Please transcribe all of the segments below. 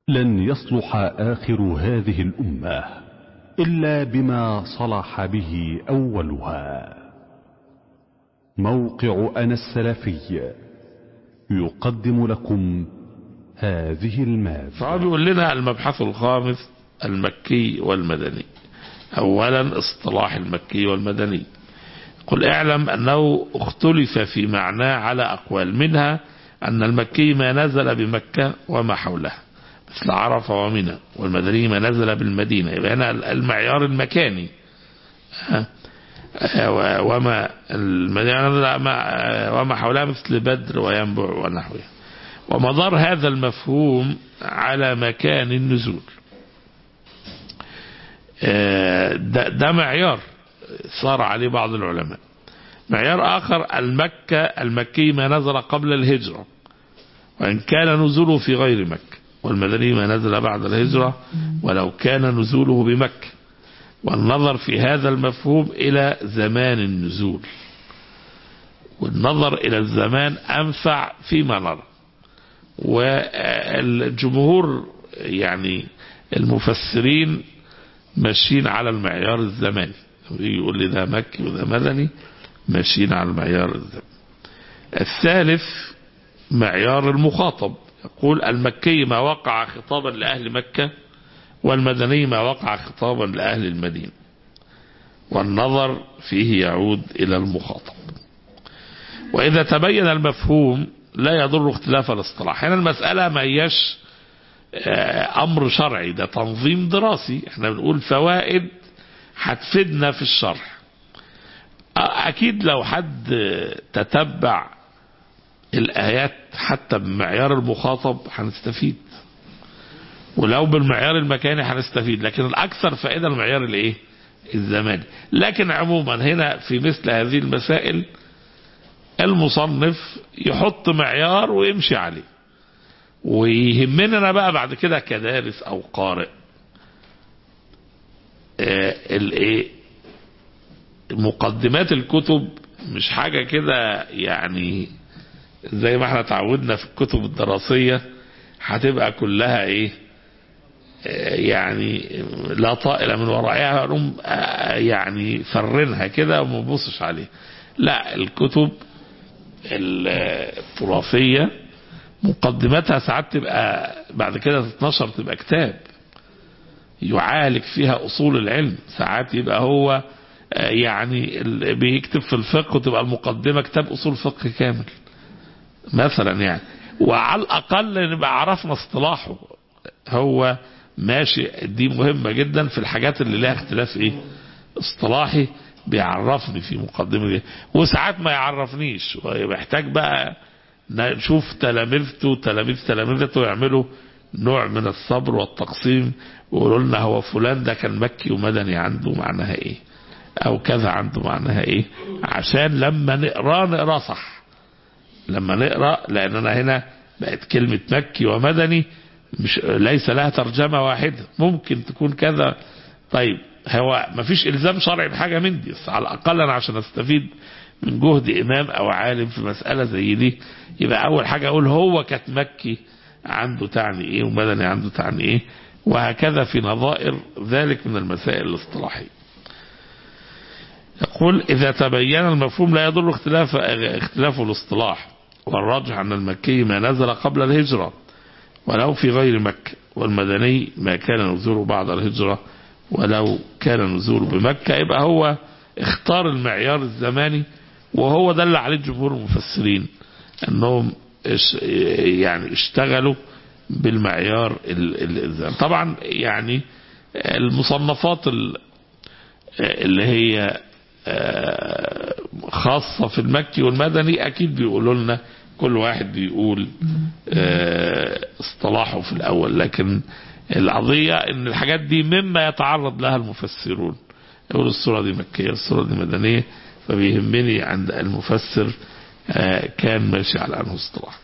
لن يصلح آخر هذه الأمة إلا بما صلح به أولها موقع أنا السلفي يقدم لكم هذه المادة فهو بيقول لنا المبحث الخامس المكي والمدني أولا اصطلاح المكي والمدني قل اعلم أنه اختلف في معناه على أقوال منها أن المكي ما نزل بمكة وما حولها مثل عرفة ومنى والمدني ما نزل بالمدينة يبقى هنا المعيار المكاني وما المدينة نزل وما حولها مثل بدر وينبع ونحوها ومدار هذا المفهوم على مكان النزول ده, ده معيار صار عليه بعض العلماء معيار آخر المكة المكي ما نزل قبل الهجرة وإن كان نزوله في غير مكة والمدني ما نزل بعد الهجرة ولو كان نزوله بمكة والنظر في هذا المفهوم إلى زمان النزول والنظر إلى الزمان أنفع فيما نرى والجمهور يعني المفسرين ماشيين على المعيار الزماني يقول لي ده مكي وده مدني ماشيين على المعيار الزماني الثالث معيار المخاطب يقول المكي ما وقع خطابا لأهل مكة والمدني ما وقع خطابا لأهل المدينة والنظر فيه يعود إلى المخاطب وإذا تبين المفهوم لا يضر اختلاف الاصطلاح هنا المسألة ما هيش أمر شرعي ده تنظيم دراسي احنا بنقول فوائد هتفيدنا في الشرح أكيد لو حد تتبع الآيات حتى بمعيار المخاطب هنستفيد ولو بالمعيار المكاني هنستفيد لكن الأكثر فائدة المعيار الإيه الزماني لكن عموما هنا في مثل هذه المسائل المصنف يحط معيار ويمشي عليه ويهمنا بقى بعد كده كدارس او قارئ الايه مقدمات الكتب مش حاجة كده يعني زي ما احنا تعودنا في الكتب الدراسية هتبقى كلها ايه يعني لا طائلة من ورائها نقوم يعني فرنها كده وما نبصش عليه لا الكتب التراثية مقدمتها ساعات تبقى بعد كده تتنشر تبقى كتاب يعالج فيها أصول العلم ساعات يبقى هو يعني بيكتب في الفقه وتبقى المقدمة كتاب أصول فقه كامل مثلا يعني وعلى الأقل نبقى عرفنا اصطلاحه هو ماشي دي مهمة جدا في الحاجات اللي لها اختلاف ايه اصطلاحي بيعرفني في مقدمة دي وساعات ما يعرفنيش ويحتاج بقى نشوف تلامذته تلاميذ تلامذته يعملوا نوع من الصبر والتقسيم ويقولوا لنا هو فلان ده كان مكي ومدني عنده معناها ايه او كذا عنده معناها ايه عشان لما نقرا نقرا صح لما نقرا لاننا هنا بقت كلمة مكي ومدني مش ليس لها ترجمة واحدة ممكن تكون كذا طيب هو ما فيش الزام شرعي بحاجة من دي بس على الاقل انا عشان استفيد من جهد امام او عالم في مسألة زي دي يبقى اول حاجة اقول هو كانت مكي عنده تعني ايه ومدني عنده تعني ايه وهكذا في نظائر ذلك من المسائل الاصطلاحية يقول اذا تبين المفهوم لا يضر اختلاف اختلاف الاصطلاح والراجح ان المكي ما نزل قبل الهجرة ولو في غير مكة والمدني ما كان نزوله بعد الهجرة ولو كان نزوله بمكة يبقى هو اختار المعيار الزماني وهو ده اللي عليه جمهور المفسرين انهم يعني اشتغلوا بالمعيار الزماني طبعا يعني المصنفات اللي هي خاصة في المكي والمدني اكيد بيقولوا لنا كل واحد بيقول اصطلاحه في الاول لكن القضية ان الحاجات دي مما يتعرض لها المفسرون يقول الصورة دي مكية الصورة دي مدنية فبيهمني عند المفسر كان ماشي على انه اصطلاح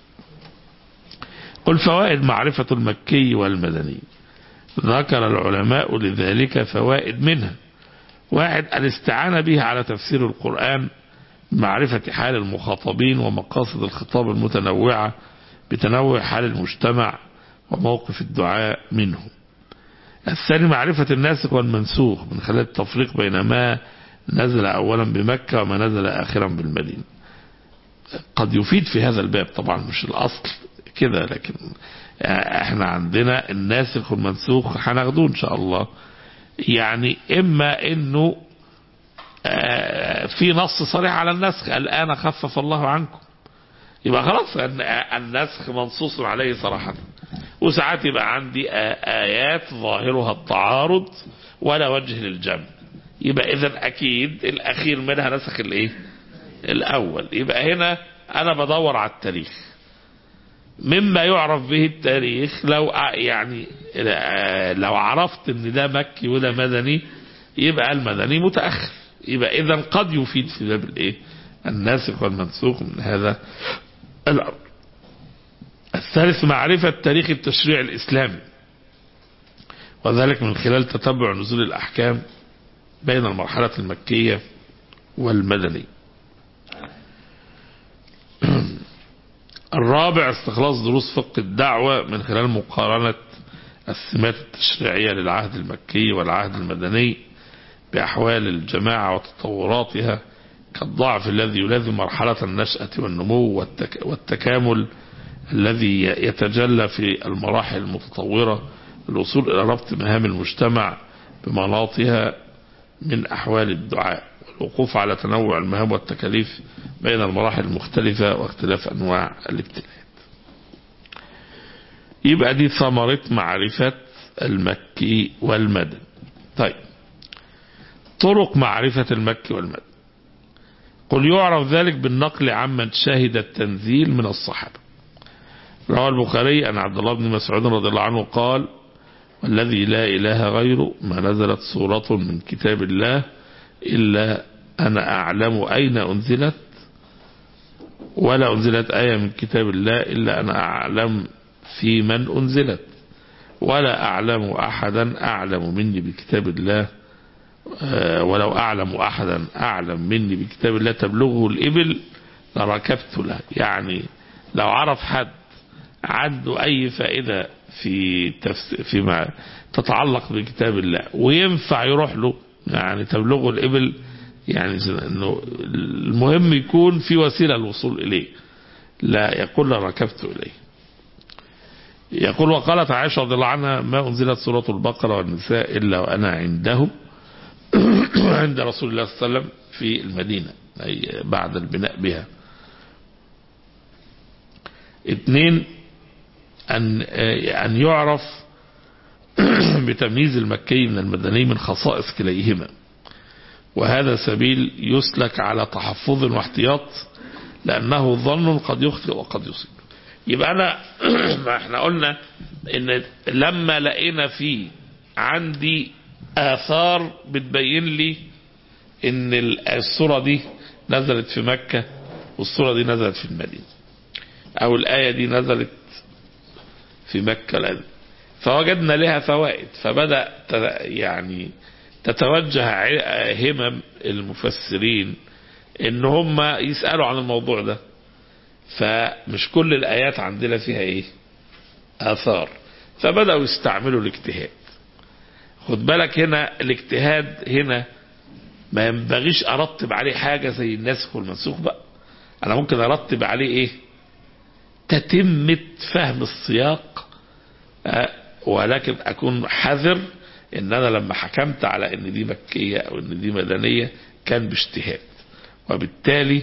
قل فوائد معرفة المكي والمدني ذكر العلماء لذلك فوائد منها واحد الاستعانة بها على تفسير القرآن معرفة حال المخاطبين ومقاصد الخطاب المتنوعة بتنوع حال المجتمع وموقف الدعاء منه الثاني معرفة الناسخ والمنسوخ من خلال التفريق بين ما نزل أولا بمكة وما نزل آخرا بالمدينة قد يفيد في هذا الباب طبعا مش الأصل كده لكن احنا عندنا الناسخ والمنسوخ هناخدوه ان شاء الله يعني اما انه في نص صريح على النسخ الان خفف الله عنكم يبقى خلاص النسخ منصوص عليه صراحة وساعات يبقى عندي آيات ظاهرها التعارض ولا وجه للجمع يبقى اذا اكيد الاخير منها نسخ الايه الاول يبقى هنا انا بدور على التاريخ مما يعرف به التاريخ لو يعني لو عرفت ان ده مكي وده مدني يبقى المدني متاخر يبقى اذا قد يفيد في باب الايه الناسخ والمنسوخ من هذا الامر الثالث معرفة تاريخ التشريع الإسلامي وذلك من خلال تتبع نزول الأحكام بين المرحلة المكية والمدنية الرابع استخلاص دروس فقه الدعوة من خلال مقارنة السمات التشريعية للعهد المكي والعهد المدني بأحوال الجماعة وتطوراتها كالضعف الذي يلازم مرحلة النشأة والنمو والتك والتكامل الذي يتجلى في المراحل المتطورة الوصول إلى ربط مهام المجتمع بمناطها من أحوال الدعاء والوقوف على تنوع المهام والتكاليف بين المراحل المختلفة واختلاف أنواع الابتلاءات يبقى دي ثمرة معرفة المكي والمدن طيب طرق معرفة المكي والمدن قل يعرف ذلك بالنقل عمن شهد التنزيل من الصحابة روى البخاري أن عبد الله بن مسعود رضي الله عنه قال والذي لا إله غيره ما نزلت سورة من كتاب الله إلا أنا أعلم أين أنزلت ولا أنزلت آية من كتاب الله إلا أنا أعلم في من أنزلت ولا أعلم أحدا أعلم مني بكتاب الله ولو أعلم أحدا أعلم مني بكتاب الله تبلغه الإبل لركبت له يعني لو عرف حد عنده أي فائدة في تفسير فيما تتعلق بكتاب الله وينفع يروح له يعني تبلغه الإبل يعني انه المهم يكون في وسيلة للوصول إليه لا يقول ركبت إليه يقول وقالت عائشة رضي الله عنها ما أنزلت سورة البقرة والنساء إلا وأنا عنده عند رسول الله صلى الله عليه وسلم في المدينة أي بعد البناء بها اثنين أن أن يعرف بتمييز المكي من المدني من خصائص كليهما وهذا سبيل يسلك على تحفظ واحتياط لأنه ظن قد يخطئ وقد يصيب يبقى أنا ما احنا قلنا إن لما لقينا فيه عندي آثار بتبين لي إن الصورة دي نزلت في مكة والصورة دي نزلت في المدينة أو الآية دي نزلت في مكة الآن فوجدنا لها فوائد فبدأ يعني تتوجه همم المفسرين ان هم يسألوا عن الموضوع ده فمش كل الآيات عندنا فيها ايه آثار فبدأوا يستعملوا الاجتهاد خد بالك هنا الاجتهاد هنا ما ينبغيش ارتب عليه حاجة زي الناسخ والمنسوخ بقى انا ممكن ارتب عليه ايه تتمة فهم السياق ولكن اكون حذر ان انا لما حكمت على ان دي مكية او ان دي مدنية كان باجتهاد وبالتالي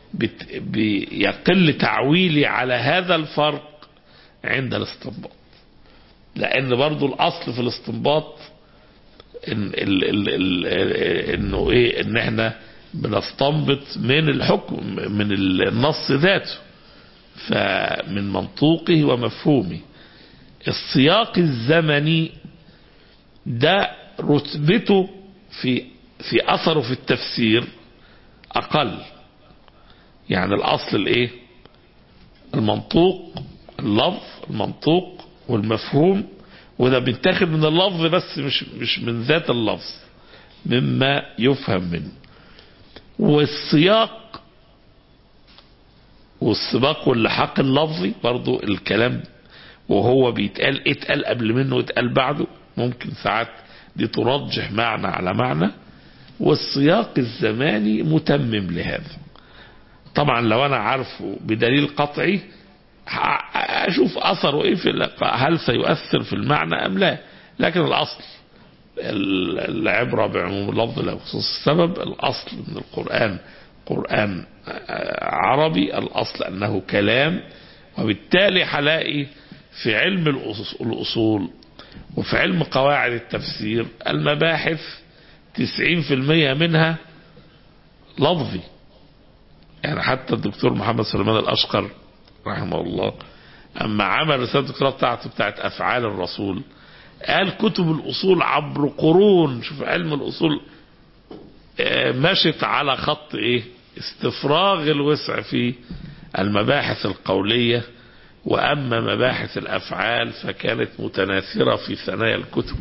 بيقل تعويلي على هذا الفرق عند الاستنباط لان برضو الاصل في الاستنباط إن ال ال ال انه ايه ان احنا بنستنبط من الحكم من النص ذاته فمن منطوقه ومفهومه السياق الزمني ده رتبته في في اثره في التفسير اقل يعني الاصل الايه المنطوق اللفظ المنطوق والمفهوم وده بيتاخد من اللفظ بس مش مش من ذات اللفظ مما يفهم منه والسياق والسباق واللحاق اللفظي برضو الكلام وهو بيتقال اتقال قبل منه واتقال بعده ممكن ساعات دي ترجح معنى على معنى والسياق الزماني متمم لهذا طبعا لو انا عارفه بدليل قطعي اشوف اثره ايه في هل سيؤثر في المعنى ام لا لكن الاصل العبرة بعموم اللفظ لا بخصوص السبب الاصل ان القرآن قرآن عربي الاصل انه كلام وبالتالي هلاقي في علم الاصول وفي علم قواعد التفسير المباحث 90% منها لفظي يعني حتى الدكتور محمد سليمان الاشقر رحمه الله اما عمل رساله الدكتوراه بتاعته بتاعت افعال الرسول قال كتب الاصول عبر قرون شوف علم الاصول مشت على خط ايه استفراغ الوسع في المباحث القوليه واما مباحث الافعال فكانت متناثره في ثنايا الكتب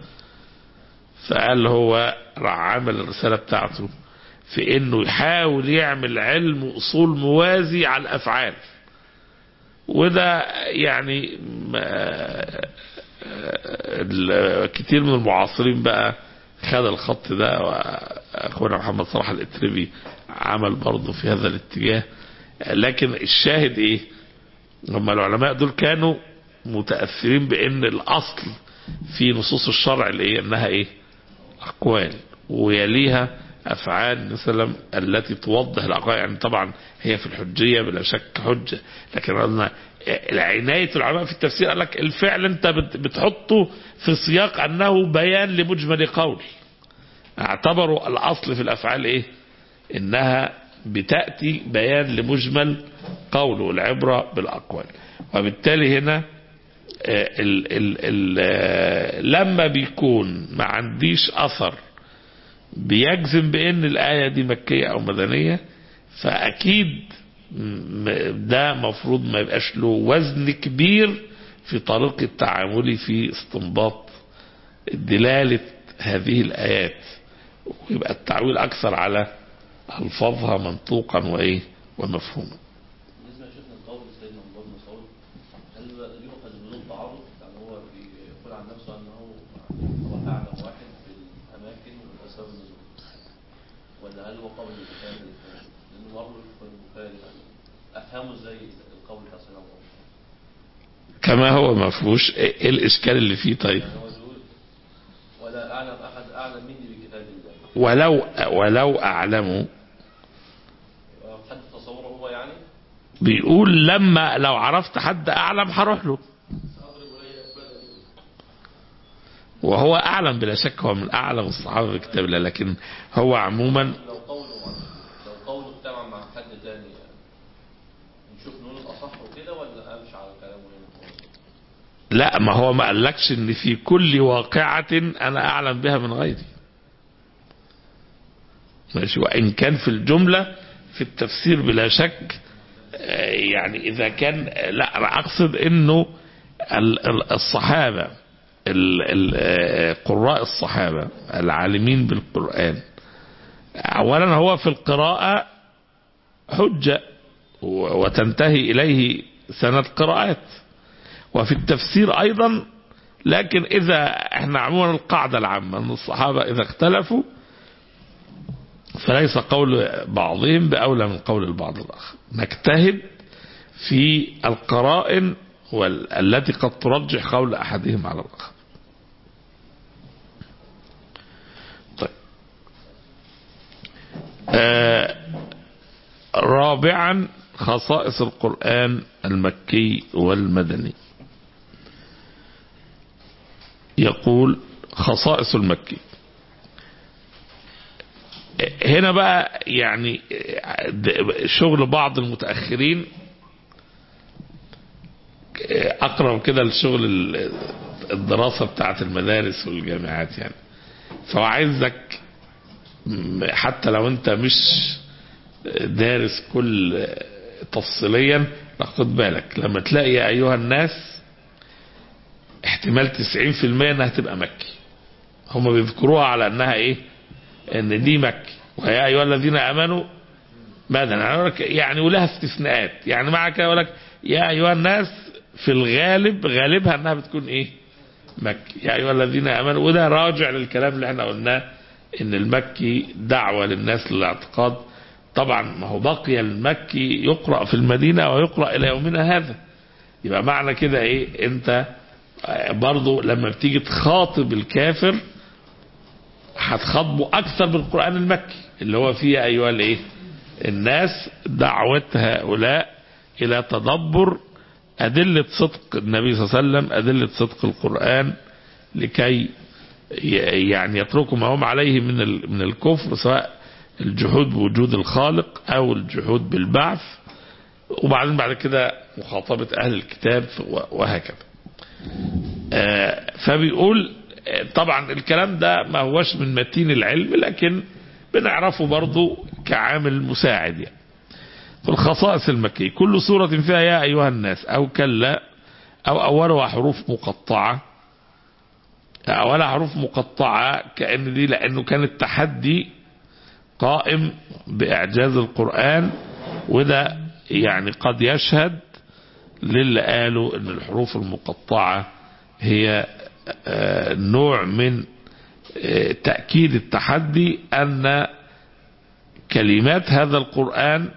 فقال هو راح عمل الرساله بتاعته في انه يحاول يعمل علم اصول موازي على الافعال وده يعني كتير من المعاصرين بقى خد الخط ده واخونا محمد صلاح الاتربي عمل برضه في هذا الاتجاه لكن الشاهد ايه هم العلماء دول كانوا متاثرين بان الاصل في نصوص الشرع اللي هي انها ايه اقوال ويليها افعال مثلا التي توضح الاقوال يعني طبعا هي في الحجيه بلا شك حجه لكن قلنا عنايه العلماء في التفسير قال لك الفعل انت بتحطه في سياق انه بيان لمجمل قول اعتبروا الاصل في الافعال ايه انها بتاتي بيان لمجمل قول والعبره بالاقوال وبالتالي هنا ال ال ال لما بيكون ما عنديش اثر بيجزم بان الايه دي مكيه او مدنيه فاكيد ده مفروض ما يبقاش له وزن كبير في طريقه تعاملي في استنباط دلاله هذه الايات ويبقى التعويل اكثر على الفاظها منطوقا وايه ومفهوما بالنسبه لشيخنا القول سيدنا عمر بن مسعود هل يؤخذ بدون تعارض يعني هو بيقول عن نفسه انه هو اعلم واحد في الاماكن والاسباب النزول ولا هل هو قول البخاري لانه مره في البخاري افهمه ازاي القول بتاع سيدنا عمر كما هو ما فيهوش ايه الاشكال اللي فيه طيب يعني هو بيقول ولا اعلم احد اعلم مني بكتاب الله ولو ولو اعلموا حد تصوره هو يعني بيقول لما لو عرفت حد اعلم هروح له وهو اعلم بلا شك هو من اعلم الصحابه في كتاب الله لكن هو عموما لو قوله لو قوله اجتمع مع حد تاني يعني نشوف نقول الاصح وكده ولا امشي على كلامه هنا لا ما هو ما قالكش ان في كل واقعه انا اعلم بها من غيري ماشي وان كان في الجمله في التفسير بلا شك آه، يعني اذا كان لا انا اقصد انه ال- ال- الصحابه ال- ال- آه، قراء الصحابه العالمين بالقران اولا هو في القراءه حجه و- وتنتهي اليه سند قراءات وفي التفسير ايضا لكن اذا احنا عموما القاعده العامه ان الصحابه اذا اختلفوا فليس قول بعضهم بأولى من قول البعض الآخر نجتهد في القرائن وال- التي قد ترجح قول أحدهم على الآخر طيب آه رابعا خصائص القرآن المكي والمدني يقول خصائص المكي هنا بقى يعني شغل بعض المتأخرين أقرب كده لشغل ال- الدراسة بتاعت المدارس والجامعات يعني فهو عايزك م- حتى لو انت مش دارس كل تفصيليا لا خد بالك لما تلاقي يا أيها الناس احتمال 90% انها تبقى مكي هم بيذكروها على انها ايه ان دي مكي ويا ايها الذين امنوا ماذا يعني, أقول لك يعني ولها استثناءات يعني مع كده يقول لك يا ايها الناس في الغالب غالبها انها بتكون ايه مكي يا ايها الذين امنوا وده راجع للكلام اللي احنا قلناه ان المكي دعوة للناس للاعتقاد طبعا ما هو بقي المكي يقرأ في المدينة ويقرأ الى يومنا هذا يبقى معنى كده ايه انت برضو لما بتيجي تخاطب الكافر هتخاطبه اكثر بالقرآن المكي اللي هو فيه ايها الايه الناس دعوة هؤلاء الى تدبر ادلة صدق النبي صلى الله عليه وسلم ادلة صدق القرآن لكي يعني يتركوا ما هم عليه من من الكفر سواء الجحود بوجود الخالق او الجحود بالبعث وبعدين بعد كده مخاطبة اهل الكتاب وهكذا فبيقول طبعا الكلام ده ما هوش من متين العلم لكن بنعرفه برضو كعامل مساعد يعني في الخصائص المكية كل سورة فيها يا أيها الناس أو كلا أو أولها حروف مقطعة أولها حروف مقطعة كأن دي لأنه كان التحدي قائم بإعجاز القرآن وده يعني قد يشهد للي قالوا أن الحروف المقطعة هي نوع من تأكيد التحدي أن كلمات هذا القرآن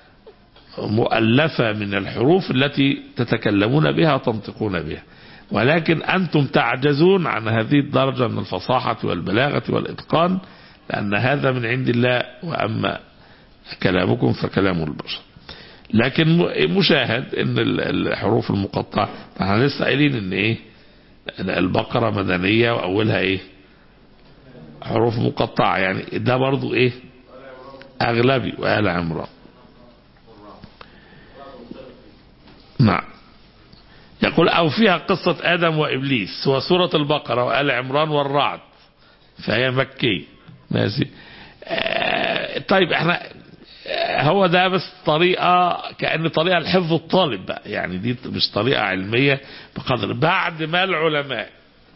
مؤلفة من الحروف التي تتكلمون بها وتنطقون بها ولكن أنتم تعجزون عن هذه الدرجة من الفصاحة والبلاغة والإتقان لأن هذا من عند الله وأما كلامكم فكلام البشر لكن مشاهد ان الحروف المقطعة احنا لسه قايلين ان ايه البقرة مدنية واولها ايه حروف مقطعة يعني ده برضو ايه اغلبي وآل عمران نعم يقول او فيها قصة ادم وابليس وسورة البقرة وآل عمران والرعد فهي مكية ماشي آه طيب احنا هو ده بس طريقة كأن طريقة لحفظ الطالب بقى يعني دي مش طريقة علمية بقدر بعد ما العلماء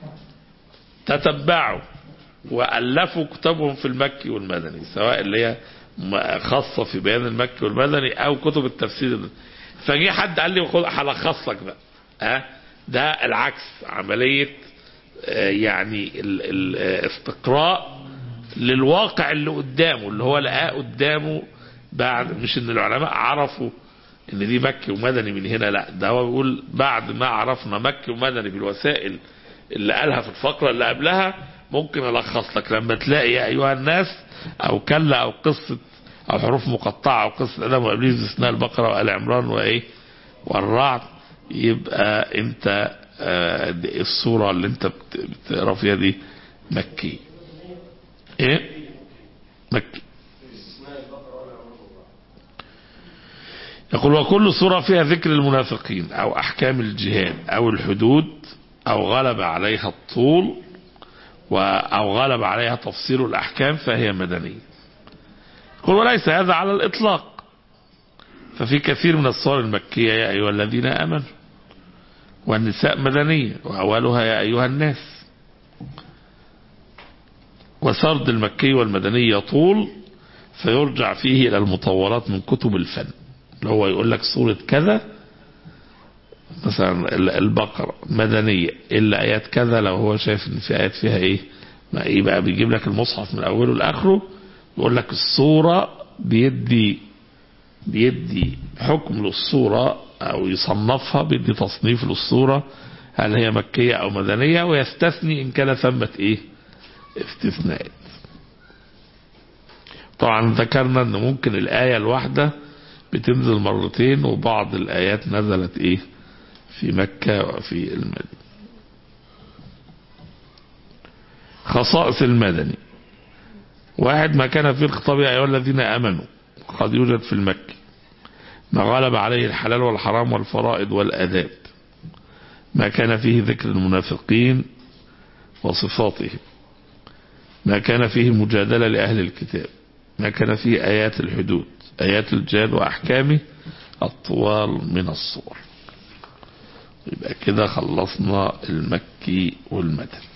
تتبعوا وألفوا كتبهم في المكي والمدني سواء اللي هي خاصة في بيان المكي والمدني أو كتب التفسير فجي حد قال لي هلخص لك بقى ها ده العكس عملية يعني الاستقراء للواقع اللي قدامه اللي هو لقاه قدامه بعد مش ان العلماء عرفوا ان دي مكي ومدني من هنا لا ده هو بيقول بعد ما عرفنا مكي ومدني بالوسائل اللي قالها في الفقرة اللي قبلها ممكن الخص لك لما تلاقي يا ايها الناس او كلا او قصة او حروف مقطعة او قصة ادم وابليس اثناء البقرة وال عمران وايه والرعد يبقى انت آه الصورة اللي انت بتقرا فيها دي مكي ايه مكي يقول وكل سورة فيها ذكر المنافقين أو أحكام الجهاد أو الحدود أو غلب عليها الطول أو غلب عليها تفسير الأحكام فهي مدنية يقول وليس هذا على الإطلاق ففي كثير من الصور المكية يا أيها الذين آمنوا والنساء مدنية وأولها يا أيها الناس وسرد المكي والمدني يطول فيرجع فيه إلى المطورات من كتب الفن اللي هو يقول لك صورة كذا مثلا البقرة مدنية إلا آيات كذا لو هو شايف إن في آيات فيها إيه ما يبقى بيجيب لك المصحف من أوله لآخره يقول لك الصورة بيدي بيدي حكم للصورة أو يصنفها بيدي تصنيف للصورة هل هي مكية أو مدنية ويستثني إن كان ثمة إيه استثناءات طبعا ذكرنا أن ممكن الآية الواحدة بتنزل مرتين وبعض الآيات نزلت إيه في مكة وفي المدينة خصائص المدني واحد ما كان في الخطاب يا أيها الذين آمنوا قد يوجد في المكي ما غلب عليه الحلال والحرام والفرائض والآداب ما كان فيه ذكر المنافقين وصفاتهم ما كان فيه مجادلة لأهل الكتاب ما كان فيه آيات الحدود آيات الجهاد وأحكامه الطوال من الصور يبقى كده خلصنا المكي والمدني